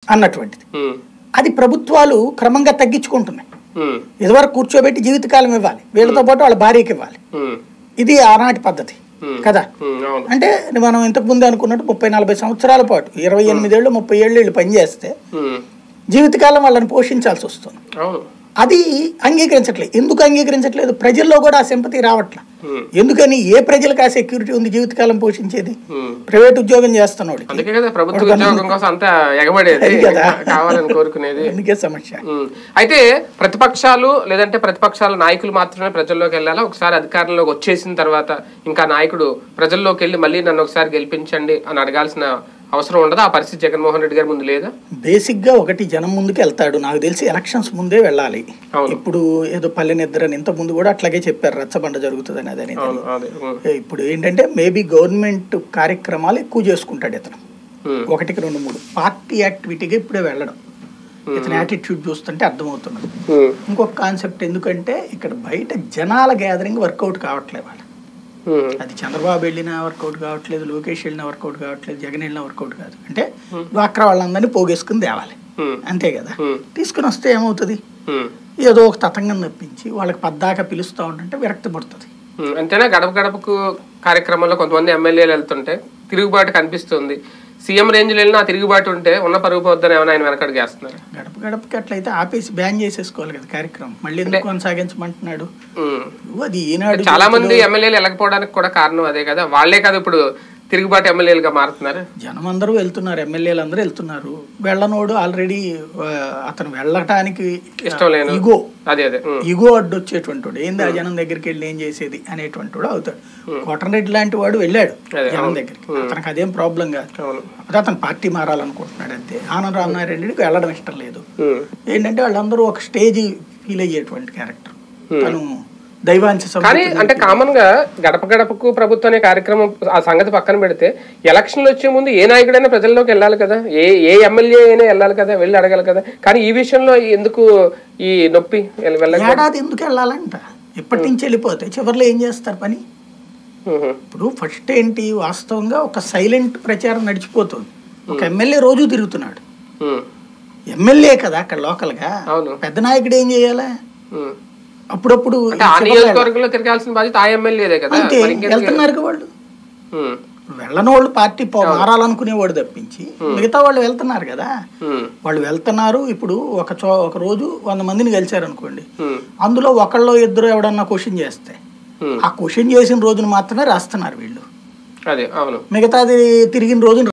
అన్నటువంటిది ఉమ్, అది ప్రభుత్వాలు క్రమంగా తగ్గించుకుంటున్నాయి ఉమ్, ఇదివరకు కూర్చోబెట్టి జీవితకాలం ఇవ్వాలి వీళ్ళతో పాటు వాళ్ళ భార్యకి ఇవ్వాలి ఉమ్, ఇది ఆనాటి పద్ధతి ఉమ్, కదా ఉమ్, అవును అంటే మనం ఇంతకు ముందు అనుకున్నట్టు ముప్పై నలభై సంవత్సరాల పాటు ఇరవై ఎనిమిదేళ్ళు ముప్పై ఏళ్ళు వీళ్ళు పనిచేస్తే ఉమ్, జీవితకాలం వాళ్ళని పోషించాల్సి వస్తుంది అవును అది అంగీకరించట్లేదు ఎందుకు అంగీకరించట్లేదు ప్రజల్లో కూడా ఆ సింపతి రావట్ల ఉమ్, ఎందుకని ఏ ప్రజలకు ఆ సెక్యూరిటీ ఉంది జీవితకాలం పోషించేది ఉమ్. ప్రైవేట్ ఉద్యోగం చేస్తున్నాడు అందుకే కదా ప్రభుత్వ ఉద్యోగం కోసం అంతా ఎగబడేది అది కదా. కావాలని కోరుకునేది అందుకే సమస్య ఉమ్. అయితే ప్రతిపక్షాలు లేదంటే ప్రతిపక్షాల నాయకులు మాత్రమే ప్రజల్లోకి వెళ్ళాలా ఒకసారి అధికారంలోకి వచ్చేసిన తర్వాత ఇంకా నాయకుడు ప్రజల్లోకి వెళ్ళి మళ్ళీ నన్ను ఒకసారి గెలిపించండి అని అడగాల్సిన అవసరం ఉండదు ఆ పరిస్థితి జగన్మోహన్ రెడ్డి గారి ముందు లేదా బేసిక్ గా ఒకటి జనం ముందుకు వెళ్తాడు నాకు తెలిసి ఎలక్షన్స్ ముందే వెళ్ళాలి అవును. ఇప్పుడు ఏదో పల్లె నిద్ర అని ఇంత ముందు కూడా అట్లాగే చెప్పారు రచ్చబండ జరుగుతుంది అనేది అనేది. అవును అదే ఉమ్, ఇప్పుడు ఏంటంటే మేబీ గవర్నమెంట్ కార్యక్రమాలు ఎక్కువ చేసుకుంటాడు ఇతను ఉమ్, ఒకటికి రెండు మూడు పార్టీ యాక్టివిటీగా ఇప్పుడే వెళ్ళడం ఇతని యాటిట్యూడ్ చూస్తుంటే అర్థమవుతున్నది ఉమ్, ఇంకొక కాన్సెప్ట్ ఎందుకంటే ఇక్కడ బయట జనాల గ్యాదరింగ్ వర్కౌట్ కావట్లేదు వాళ్ళు ఉమ్, అది చంద్రబాబు వెళ్ళినా వర్కౌట్ కావట్లేదు లోకేష్ వెళ్ళినా వర్కౌట్ కావట్లేదు జగన్ వెళ్ళినా వర్కౌట్ కాదు అంటే డ్వాక్రా వాళ్ళందరినీ పోగేసుకుని తేవాలి ఉమ్, అంతే కదా ఉమ్, తీసుకుని వస్తే ఏమవుతుంది ఉమ్, ఏదో ఒక తతంగం తప్పించి వాళ్ళకి పద్దాక పిలుస్తూ ఉంటుంటే విరక్తి పడుతుంది ఉమ్. అంతేనా గడప గడపకు కార్యక్రమంలో కొంతమంది ఎమ్మెల్యేలు వెళ్తుంటే తిరుగుబాటు కనిపిస్తుంది సీఎం రేంజ్లో వెళ్ళినా ఆ తిరుగుబాటు ఉంటే ఉన్న పరుగు పోద్దని ఏమైనా ఆయన వెనకడికి వేస్తున్నారు గడప గడపకి అట్లయితే ఆపేసి బ్యాన్ చేసేసుకోవాలి కదా కార్యక్రమం మళ్ళీ ఎందుకు కొనసాగించమంటున్నాడు ఉమ్. అది ఈనాడు చాలా మంది ఎమ్మెల్యేలు వెళ్ళకపోవడానికి కూడా కారణం అదే కదా వాళ్ళే కదా ఇప్పుడు తిరుగుబాటు ఎమ్మెల్యేలుగా మారుతున్నారు జనం అందరూ వెళ్తున్నారు ఎమ్మెల్యేలు అందరూ వెళ్తున్నారు వెళ్ళనోడు ఆల్రెడీ అతను వెళ్ళటానికి ఇష్టం లేను ఇగో అదే అదే ఉమ్, ఇగో అడ్డొచ్చేటువంటి వాడు ఏంది ఆ జనం దగ్గరికి వెళ్ళి ఏం చేసేది అనేటువంటి వాడు అవుతాడు కోటరెడ్డి లాంటి వాడు వెళ్ళాడు అదే, జనం అవును. దగ్గరికి అతనికి అదేం ప్రాబ్లం కాదు అవును కాకపోతే అతను పార్టీ మారాలనుకుంటున్నాడు అంతే ఆనంద రామనారాయణకి వెళ్ళడం ఇష్టం లేదు ఉమ్, ఏంటంటే వాళ్ళందరూ ఒక స్టేజ్ ఫీల్ అయ్యేటువంటి క్యారెక్టర్ తను దైవాంశ కానీ సంపత్తి అంటే కామన్ గా గడప గడపకు ప్రభుత్వం అనే కార్యక్రమం ఆ సంగతి పక్కన పెడితే ఎలక్షన్లు వచ్చే ముందు ఏ నాయకుడైనా ప్రజల్లోకి వెళ్ళాలి కదా ఏ ఏ ఎమ్మెల్యే అయినా వెళ్ళాలి కదా వెళ్ళి అడగాలి కదా కానీ ఈ విషయంలో ఎందుకు ఈ నొప్పి వెళ్ళక ఏడాది ఎందుకు వెళ్ళాలంట ఇప్పటి నుంచి వెళ్ళిపోతే చివరిలో ఏం చేస్తారు పని ఇప్పుడు ఫస్ట్ ఏంటి వాస్తవంగా ఒక సైలెంట్ ప్రచారం నడిచిపోతుంది ఒక ఎమ్మెల్యే రోజు తిరుగుతున్నాడు ఎమ్మెల్యే కదా అక్కడ లోకల్గా అవును పెద్ద నాయకుడు ఏం చేయాలి ఉమ్. అప్పుడప్పుడు అంటే ఆ నియోజకవర్గంలో తిరగాల్సిన బాధ్యత ఆ ఎమ్మెల్యేదే కదా అంతే మరి ఇంకెందుకు? వెళ్తున్నారు వాళ్ళు ఉమ్, వెళ్ళని వాళ్ళు పార్టీ పో- మారాలనుకునేవాడు తప్పించి మిగతా వాళ్ళు వెళ్తున్నారు కదా ఉమ్, వాళ్ళు వెళ్తున్నారు ఇప్పుడు ఒక చో ఒక రోజు వంద మందిని కలిశారు అనుకోండి ఉమ్, అందులో ఒకళ్ళు ఇద్దరు ఎవడన్నా క్వశ్చన్ చేస్తే ఉమ్. ఆ క్వశ్చన్ చేసిన రోజున మాత్రమే రాస్తున్నారు వీళ్ళు అదే అవును మిగతాది తిరిగిన రోజున